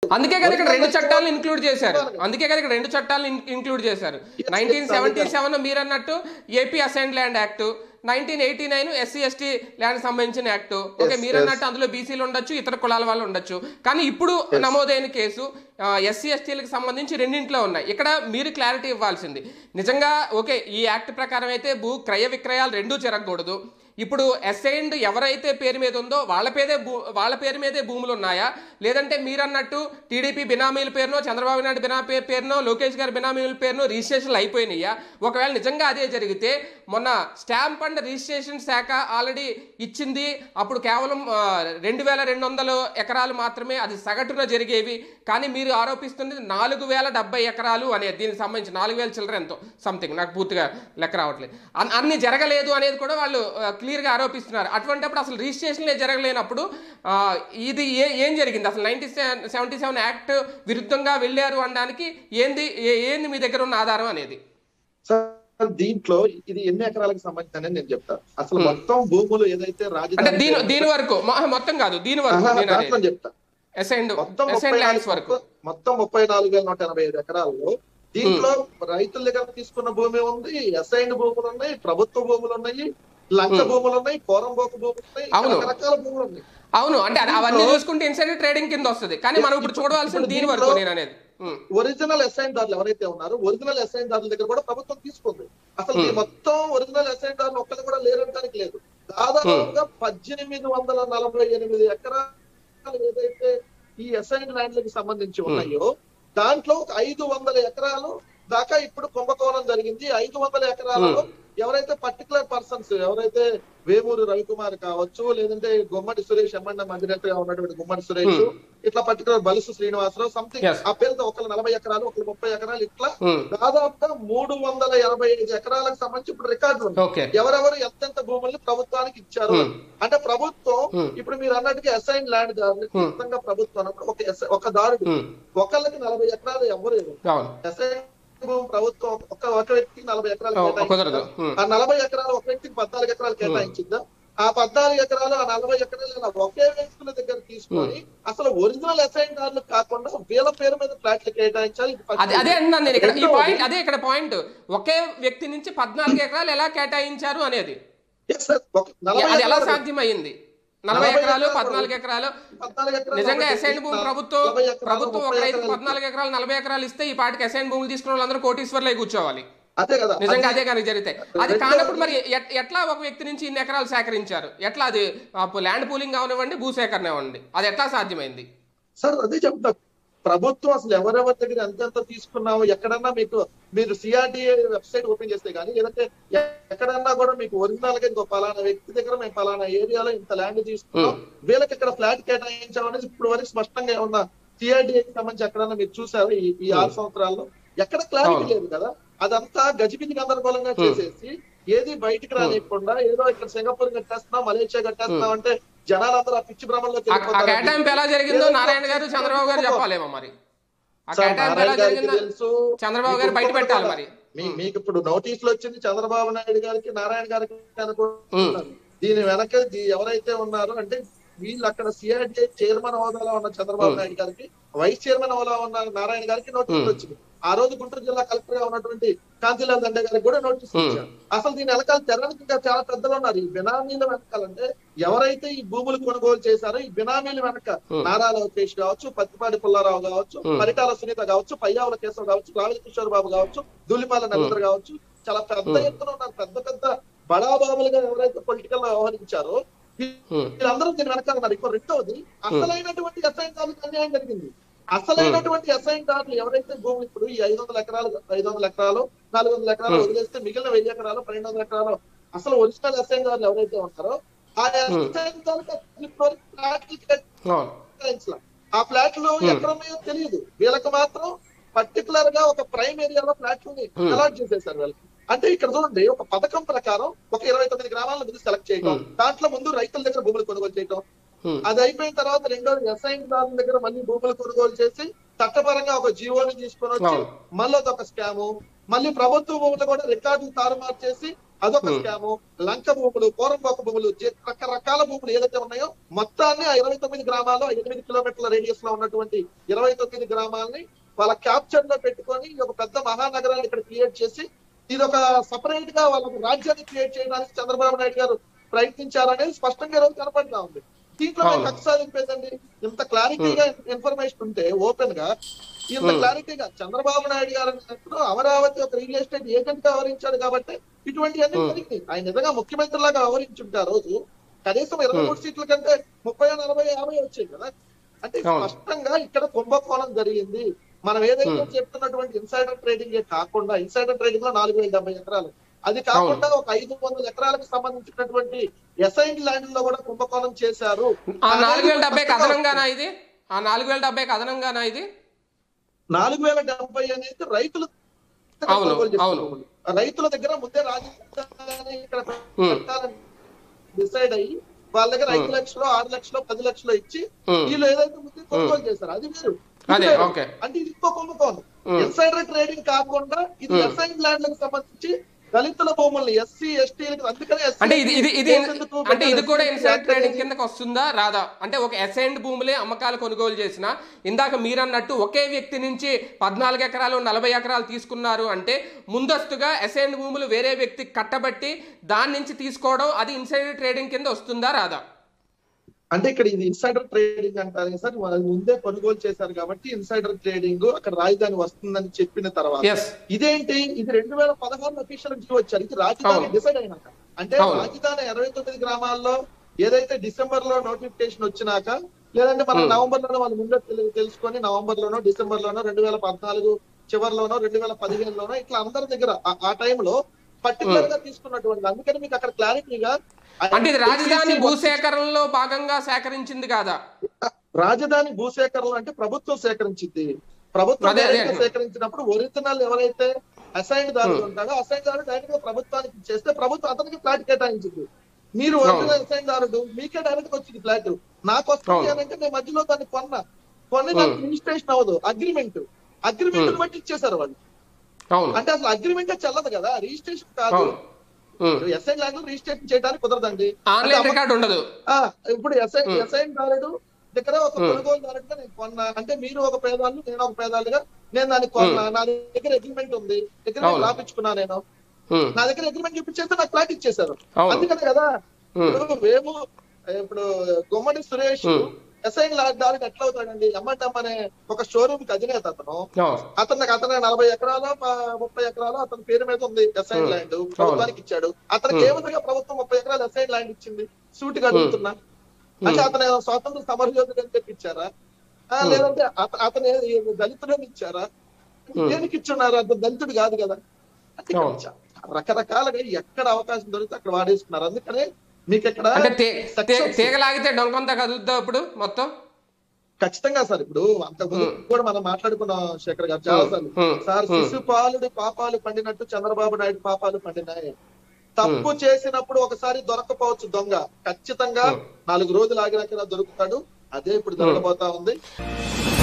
అందుకే కదా ఇక్కడ రెండు చట్టాలను ఇంక్లూడ్ చేశారు అందుకే కదా ఇక్కడ రెండు చట్టాలను ఇంక్లూడ్ చేశారు నైన్టీన్ సెవెంటీ సెవెన్ మీరు అన్నట్టు AP assign land act nineteen eighty nine SC ST land సంబంధించిన యాక్ట్ ఓకే మీరు అన్నట్టు అందులో బీసీలు ఉండొచ్చు ఇతర కులాల వాళ్ళు ఉండొచ్చు కానీ ఇప్పుడు నమోదైన కేసు ఎస్సీ ఎస్టీలకు సంబంధించి రెండింటిలో ఉన్నాయి ఇక్కడ మీరు క్లారిటీ ఇవ్వాల్సింది నిజంగా ఓకే ఈ యాక్ట్ ప్రకారం అయితే భూ క్రయ విక్రయాలు రెండూ జరగకూడదు ఇప్పుడు అసైన్డ్ ఎవరైతే పేరు మీద ఉందో వాళ్ళ పేరే భూ వాళ్ళ పేరు మీదే భూములు ఉన్నాయా లేదంటే మీరన్నట్టు టీడీపీ బినామీల పేరునో చంద్రబాబు నాయుడు బినా పే- పేరునో లోకేష్ గారి బినామీల పేరునో రిజిస్ట్రేషన్లు అయిపోయినాయా ఒకవేళ నిజంగా అదే జరిగితే మొన్న స్టాంప్ అండ్ రిజిస్ట్రేషన్ శాఖ ఆల్రెడీ ఇచ్చింది అప్పుడు కేవలం ఆ, రెండు వేల రెండు వందల ఎకరాలు మాత్రమే అది సగటున జరిగేవి కానీ మీరు ఆరోపిస్తున్నది నాలుగు వేల డెబ్బై ఎకరాలు అనేది దీనికి సంబంధించి నాలుగు వేల చిల్లర ఎంతో సంథింగ్ నాకు పూర్తిగా లెక్క రావట్లేదు అన్- అన్ని జరగలేదు అనేది కూడా వాళ్ళు ఆ, క్లియర్గా ఆరోపిస్తున్నారు అటువంటిప్పుడు అసలు రిజిస్ట్రేషన్లే జరగలేనప్పుడు ఆ, ఇది ఏ ఏం జరిగింది అసలు నైన్టీ సెవెంటీ సెవెన్ యాక్ట్ విరుద్ధంగా వెళ్ళారు అనడానికి ఏంది ఏ- ఏంది మీ దగ్గర ఉన్న ఆధారం అనేది సార్ దీంట్లో ఇది ఎన్ని ఎకరాలకు సంబంధించి నేను చెప్తాను అసలు మొత్తం భూములు ఏదైతే అంటే రాజధాని దీని దీని వరకు మొ- మొత్తం కాదు దీని వరకు ఆహా, నేను దాంట్లో అనేది చెప్తా అసైన్డ్ మొత్తం అసైన్ ముప్పై ల్యాండ్స్ నాలుగు వరకు మొత్తం- మొత్తం ముప్పై నాలుగు వేల నూట ఎనభై ఐదు ఎకరాల్లో దీంట్లో రైతుల దగ్గర తీసుకున్న భూమి ఉంది అసైన్డ్ భూములు ఉన్నాయి ప్రభుత్వ భూములు ఉన్నాయి లంక భూములు ఉన్నాయి కోరంబోకు భూములు ఉన్నాయి అవును. రకరకాల భూములు ఉన్నాయి అవును అంటే అది అవన్నీ చూసుకుంటే ఇన్సైడ్ ట్రేడింగ్ కింద వస్తుంది కానీ మనం ఇప్పుడు చూడవలసింది దీని వరకు నేను అనేది ఉమ్, ఒరిజినల్ అసైన్ దారులు ఎవరైతే ఉన్నారో ఒరిజినల్ అసైన్ దారుల దగ్గర కూడా ప్రభుత్వం తీసుకుంది అసలు ఈ మొత్తం ఒరిజినల్ అసైన్ దారులు ఒక్కరు కూడా లేరనడానికి లేదు దాదాపుగా పద్దెనిమిది వందల నలభై ఎనిమిది ఎకరాలు ఏదైతే ఈ అసైన్ ల్యాండ్లకు సంబంధించి ఉన్నాయో దాంట్లో ఒక ఐదు వందల ఎకరాలు దాకా ఇప్పుడు కుంభకోణం జరిగింది ఐదు వందల ఎకరాలలో ఎవరైతే పర్టికులర్ పర్సన్స్ ఎవరైతే వేమూరు రవికుమార్ కావచ్చు లేదంటే గుమ్మడి సురేష్ ఎమ్మండ మందిరట్టుగా ఉన్నటువంటి గుమ్మడి సురేష్ ఇట్లా particular Balusu Srinivasarao something Yes. ఆ పేరుతో ఒకళ్ళు నలభై ఎకరాలు ఒకళ్ళు ముప్పై ఎకరాలు ఇట్లా ఉమ్, దాదాపుగా మూడు వందల ఎనభై ఐదు ఎకరాలకు సంబంధించి ఇప్పుడు రికార్డు ఉంది ఓకే ఎవరెవరు ఎంతెంత భూముల్ని ప్రభుత్వానికి ఇచ్చారు Hmm. అంటే ప్రభుత్వం Hmm. ఇప్పుడు మీరు అన్నట్టుగా అసైన్ ల్యాండ్ దారుని ఖచ్చితంగా ప్రభుత్వం అన్నప్పుడు ఒక అసై- ఒక దారుడు ఉమ్, ఒకళ్ళకి నలభై ఎకరాలు ఎవరు అవును అసైన్ భూమి ప్రభుత్వం ఒక ఒక వ్యక్తికి నలభై ఎకరాలు ఓ, కేటాయించిందా? కుదరదు ఉమ్, ఆ నలభై ఎకరాలు ఒక వ్యక్తికి పద్నాలుగు ఎకరాలు కేటాయించిందా ఆ పద్నాలుగు ఎకరాలు ఆ నలభై ఎకరాలు ఇలా ఒకే వ్యక్తుల దగ్గర తీసుకొని అసలు ఒరిజినల్ అసైన్ దారులు కాకుండా వీళ్ళ పేరు మీద ఫ్లాట్లు కేటాయించాలి ఇది ఫస్ట్ అదే అదే అంటున్నాను నేను ఇక్కడ ఈ రెండవది- పాయింట్ అదే ఇక్కడ పాయింట్ ఒకే వ్యక్తి నుంచి పద్నాలుగు ఎకరాలు ఎలా కేటాయించారు అనేది Yes, sir. ఒక నలభై అది ఎలా ఎకరాలు- సాధ్యమైంది నలభై నలభై ఎకరాలు ఎకరాలు పద్నాలుగు ఎకరాలు పద్నాలుగు ఎకరాలు నిజంగా ఒక అసైన్ భూమి వ్యక్తికి ప్రభుత్వం నలభై ఎకరాలు, ప్రభుత్వం ఒక ముప్పై రైతు ఎకరాలు పద్నాలుగు ఎకరాలు నలభై ఎకరాలు ఇస్తే ఈ పాటికి అసైన్ భూములు తీసుకున్న వాళ్ళందరూ కోటీశ్వర్లే కూర్చోవాలి అదే కదా నిజంగా అది- అదే కనుక జరిగితే అది రెండవది- కానప్పుడు మరి ఎట్- ఎట్లా ఒక వ్యక్తి నుంచి ఇన్ని ఎకరాలు సేకరించారు ఎట్లా అది ల్యాండ్ పూలింగ్ అవనివ్వండి భూసేకరణ అవ్వండి అది ఎట్లా సాధ్యమైంది సార్ అదే చెప్తా ప్రభుత్వం అసలు ఎవరెవరి దగ్గర ఎంతెంత తీసుకున్నామో ఎక్కడన్నా మీకు మీరు సిఆర్డిఏ వెబ్సైట్ ఓపెన్ చేస్తే కానీ లేదంటే ఎ- ఎక్కడన్నా కూడా మీకు ఒరిజినల్ గా ఇంకో పలానా వ్యక్తి దగ్గర మేము పలానా ఏరియాలో ఇంత ల్యాండ్ తీసుకున్నాం వీళ్ళకి ఇక్కడ ఫ్లాట్ కేటాయించామనేది ఇప్పుడు వరకు స్పష్టంగా ఏమన్నా సిఆర్డిఏకి సంబంధించి ఎక్కడన్నా మీరు చూసారు ఈ ఈ ఆరు సంవత్సరాల్లో ఎక్కడ క్లారిటీ అవును. లేదు కదా అదంతా గజిబిజి గందరగోళంగా చేసేసి ఏది బయటికి రానియకుండా ఏదో ఇక్కడ సింగపూర్ కట్టేస్తున్నాం మలేషియా కట్టేస్తున్నాం అంటే జనాలందరూ ఆ పిచ్చి భ్రమంలోకి ఆ- ఆ వెళ్ళిపోతారు. కేటాయింపు ఎలా జరిగిందో ఏదో నారాయణ గారు ఒక- చంద్రబాబు గారు చెప్పాలేమో మరి ఆ సార్, కేటాయింపు ఎలా నారాయణ గారికి జరిగిందో తెలుసు. చంద్రబాబు గారు మీకు బయట ఇంకొకటి పెట్టాలి కూడా. మరి మీ- మీకు ఇప్పుడు నోటీసులు వచ్చింది చంద్రబాబు నాయుడు గారికి నారాయణ గారికి అనుకుంటున్నాను దీని వెనక దీ- ఎవరైతే ఉన్నారో అంటే వీళ్ళు అక్కడ సిఆర్డీఐ చైర్మన్ హోదాలో ఉన్న చంద్రబాబు నాయుడు గారికి వైస్ చైర్మన్ హోదాలో ఉన్న నారాయణ గారికి నోటీసులు వచ్చింది ఆ రోజు గుంటూరు జిల్లా కలెక్టర్ గా ఉన్నటువంటి కాంతిలాల్ దండే గారికి కూడా నోటీస్ ఇచ్చారు అసలు దీని వెనకాల తెరడానికి ఇంకా చాలా పెద్దలు ఉన్నారు ఈ బినామీల వెనకాలంటే ఎవరైతే ఈ భూములు కొనుగోలు చేశారో ఈ బినామీల వెనక నారా లోకేష్ కావచ్చు పత్తిపాటి పుల్లారావు కావచ్చు పరిటాల సునీత కావచ్చు పయ్యావుల కేశవ్ కావచ్చు రావిల కిషోర్ బాబు కావచ్చు దూలిపాల నరేంద్ర కావచ్చు చాలా పెద్ద ఎత్తున ఉన్నారు పెద్ద పెద్ద బడాబాబులుగా ఎవరైతే పొలిటికల్ లో వ్యవహరించారో Hmm. వీళ్ళందరూ దీని వెనకాల ఉన్నారు ఇప్పుడు రెండవది అసలైనటువంటి అసైన్ దారులకు అన్యాయం జరిగింది అసలైనటువంటి అసైన్ దారులు ఎవరైతే భూములు ఇప్పుడు ఈ ఐదు వందల ఎకరాలు ఐదు వందల ఎకరాలు నాలుగు వందల ఎకరాలు వదిలేస్తే మిగిలిన వెయ్యి ఎకరాలు పన్నెండు వందల ఎకరాలు అసలు ఒరిజినల్ అసైన్ దారులు ఎవరైతే ఉంటారో ఆ అసైన్ దారులకు ఫ్లాట్లు అవును కేటాయించలా. ఆ ఫ్లాట్లు ఎక్కడ ఉన్నాయో తెలియదు వీళ్ళకి మాత్రం పర్టికులర్ గా ఒక ప్రైమ్ ఏరియాలో ఫ్లాట్లని అలాట్ చేసేసారు వీళ్ళకి అంటే ఇక్కడ చూడండి ఒక పథకం ప్రకారం ఒక ఇరవై తొమ్మిది గ్రామాల ముందు సెలెక్ట్ చేయడం దాంట్లో ముందు రైతుల దగ్గర భూములు కొనుగోలు చేయడం Hmm. అది అయిపోయిన తర్వాత రెండోది అసైన్ దారుల దగ్గర మళ్ళీ భూములు కొనుగోలు చేసి చట్టపరంగా ఒక జీవోని తీసుకొని వచ్చి అవును. మళ్ళీ అదొక స్కాము మళ్ళీ ప్రభుత్వ భూములు కూడా రికార్డులు తారుమారు చేసి అదొక Hmm. స్కాము లంక భూములు పోరంబోక భూములు జే- రకరకాల భూములు ఏదైతే ఉన్నాయో మొత్తాన్ని ఆ ఇరవై తొమ్మిది గ్రామాలు ఆ ఎనిమిది కిలోమీటర్ల రేడియస్ లో ఉన్నటువంటి ఇరవై తొమ్మిది గ్రామాలని వాళ్ళ క్యాప్చర్ లో పెట్టుకొని ఈ ఒక పెద్ద మహానగరాన్ని ఇక్కడ క్రియేట్ చేసి ఇది ఒక సపరేట్ గా వాళ్ళ రాజ్యాన్ని క్రియేట్ చేయడానికి చంద్రబాబు నాయుడు గారు ప్రయత్నించారనేది స్పష్టంగా ఈ రోజు కనపడతా ఉంది దీంట్లో అవును. కక్ష సాధింపేదండి ఇంత క్లారిటీగా ఇన్ఫర్మేషన్ ఉంటే ఓపెన్ గా ఇంత Hmm. క్లారిటీగా చంద్రబాబు నాయుడు గారు అన్నప్పుడు అమరావతి ఒక రియల్ ఎస్టేట్ ఏజెంట్ గా వ్యవహరించాడు కాబట్టి ఇటువంటి అన్ని Hmm. జరిగింది ఆయన నిజంగా ముఖ్యమంత్రి లాగా వ్యవహరించుంటే ఆ రోజు కనీసం ఇరవై మూడు సీట్ల కంటే ముప్పై నలభై యాభై వచ్చాయి కదా అంటే అవును. స్పష్టంగా ఇక్కడ కుంభకోణం జరిగింది మనం ఏదైతే Hmm. చెప్తున్నటువంటి ఇన్సైడర్ ట్రేడింగ్ కాకుండా ఇన్సైడర్ ట్రేడింగ్ లో నాలుగు వేల డెబ్బై ఎకరాలు అది కాకుండా ఒక ఐదు వందల ఎకరాలకు సంబంధించినటువంటి ఎసైన్ ల్యాండ్ లో కూడా కుంభకోణం చేశారు ఆ నాలుగు వేల డెబ్బైకి అదనంగానా ఇది ఆ నాలుగు వేల డెబ్బైకి అదనంగానా ఇది నాలుగు వేల డెబ్బై అనేది రైతులు అవును, కొనుగోలు చేసిన అవును. భూములు. ఆ రైతుల దగ్గర ముందే రాజధాని ఇక్కడ Hmm. పెట్టాలని డిసైడ్ అయ్యి వాళ్ళ దగ్గర ఐదు లక్షలు ఆరు లక్షలు పది లక్షలు ఇచ్చి Hmm. వీళ్ళు ఏదైతే ముందే కొనుగోలు చేశారు అది వేరు ఇది అదే, వేరు. ఓకే. అంటే ఇది ఇంకో కుంభకోణం Hmm. ఇన్సైడర్ ట్రేడింగ్ కాకుండా ఇది Hmm. ఎస్ఐన్ ల్యాండ్లకు సంబంధించి దళితుల భూముల్ని ఎస్సీ ఎస్టీలకు అందుకనే SC, అంటే ఇది ఇది ఇది కేసెందుకు అంటే ఇది కూడా పెట్టారు? ఇన్సైడ్ ట్రేడింగ్ కిందకి వస్తుందా రాదా అంటే ఒక అసైన్డ్ భూములే అమ్మకాలు కొనుగోలు చేసిన ఇందాక మీరన్నట్టు ఒకే వ్యక్తి నుంచి పద్నాలుగు ఎకరాలు నలభై ఎకరాలు తీసుకున్నారు అంటే ముందస్తుగా అసైన్డ్ భూములు వేరే వ్యక్తికి కట్టబట్టి దాని నుంచి తీసుకోవడం అది ఇన్సైడ్ ట్రేడింగ్ కింద వస్తుందా రాదా అంటే ఇక్కడ ఇది ఇన్సైడర్ ట్రేడింగ్ అంటారు సార్ వాళ్ళు ముందే కొనుగోలు చేశారు కాబట్టి ఇన్సైడర్ ట్రేడింగ్ అక్కడ రాజధాని వస్తుందని చెప్పిన తర్వాత ఎస్ ఇదేంటి ఇది రెండు వేల పదహారు అఫీషియల్ నుంచి వచ్చారు ఇది రాజధాని అవును. డిసైడ్ అయినాక అంటే అవును. రాజధాని ఇరవై తొమ్మిది గ్రామాల్లో ఏదైతే డిసెంబర్ లో నోటిఫికేషన్ వచ్చినాక లేదంటే మనం Hmm. నవంబర్ లోనో వాళ్ళు ముందే తెలు- తెలుసుకొని నవంబర్ లోనో డిసెంబర్ లోనో రెండు వేల పద్నాలుగు చివరిలోనో రెండు వేల పదిహేనులోనో ఇట్లా అందరి దగ్గర ఆ- ఆ టైంలో పర్టికులర్ గా తీసుకున్నటువంటి అందుకని మీకు అక్కడ క్లారిటీగా అంటే ఇది రాజధాని భూసేకరణలో భాగంగా సేకరించింది కాదా రాజధాని భూసేకరణ అంటే ప్రభుత్వం సేకరించింది ప్రభుత్వం అదే, అదే. direct గా సేకరించినప్పుడు ఒరిజినల్ ఎవరైతే అసైన్ దారుడు ఉంటాడో అసైన్ దారుడు డైరెక్ట్ గా ప్రభుత్వానికి చేస్తే ప్రభుత్వం అతనికి ఫ్లాట్ కేటాయించింది మీరు ఒరిజినల్ అసైన్ దారుడు మీకే డైరెక్ట్ గా వచ్చింది ఫ్లాట్ నాకు వస్తుంది అవును. అని అంటే నేను మధ్యలో దాన్ని కొన్నా కొన్ని దానికి రిజిస్ట్రేషన్ అవ్వదు అగ్రిమెంట్ అగ్రిమెంట్ Hmm. బట్టి ఇచ్చేసారు వాళ్ళు అవును అంటే అసలు అగ్రిమెంట్ చెల్లదు కదా రిజిస్ట్రేషన్ కాదు అవును ఉమ్. ఎస్ఐన్ ల్యాండ్ రిజిస్ట్రేషన్ చేయడానికి కుదరదండి ఆన్లైన్ అంటే రికార్డు ఉండదు ఆ ఇప్పుడు ఎస్ఐన్ Hmm. ఎస్ఐన్ దారుడు దగ్గర ఒక Hmm. కొనుగోలుదారుడుగా నేను కొన్నా అంటే మీరు ఒక పేదవాళ్ళు నేను ఒక పేదవాళ్ళుగా నేను దాన్ని కొన్నా నా దగ్గర అగ్రిమెంట్ ఉంది అగ్రిమెంట్ అవును. రాపించుకున్నా నేను ఉమ్. నా దగ్గర అగ్రిమెంట్ చూపించేస్తే నాకు ఫ్లాట్ ఇచ్చేసారు అవును. అందుకనే కదా ఉమ్. ఇప్పుడు మేము ఇప్పుడు గుమ్మడి సురేష్ Hmm. ఎస్ఐన్ దారుడు ఎట్లా అవుతాడండి ఎమ్మంటమ్ అనే ఒక షోరూమ్ కి అధినేత అతను అవును. అతనికి అతను నలభై ఎకరాలు ప- ముప్పై ఎకరాలు అతని పేరు మీద ఉంది ఎస్ఐన్ Hmm. ల్యాండ్ ప్రభుత్వానికి ఇచ్చాడు అతనికి Hmm. ఏ విధంగా ప్రభుత్వం ముప్పై ఎకరాలు ఎస్ఐన్ ల్యాండ్ ఇచ్చింది సూటిగా అడుగుతున్నా అంటే Hmm. అతను స్వాతంత్ర సమరయోధుడు అని చెప్పి ఇచ్చారా ఆ, Hmm. లేదంటే అత- అతను ఏ- ఏ దళితుడని ఇచ్చారా Hmm. దేనికి ఇచ్చున్నారు అతను దళితుడు కాదు కదా అంటే ఇక్కడ అవును. చా- రకరకాలుగా ఎక్కడ అవకాశం దొరికితే అక్కడ వాడేసుకున్నారు అందుకనే మీకు ఇక్కడ అంటే తే- తే- sections- తీగలాగితే డొంకంతా కదులుద్దా ఇప్పుడు మొత్తం ఖచ్చితంగా సార్ ఇప్పుడు అంతకుముందు Hmm. కూడా మనం మాట్లాడుకున్నాం శేఖర్ గారు చాలా సార్లు Hmm. Sir Hmm. శిశుపాలుడి పాపాలు పండినట్టు చంద్రబాబు నాయుడు పాపాలు పండినాయి తప్పు చేసినప్పుడు ఒకసారి దొరకపోవచ్చు దొంగ ఖచ్చితంగా Hmm. నాలుగు రోజులు ఆగినాక దొరుకుతాడు అదే ఇప్పుడు జరగబోతా ఉంది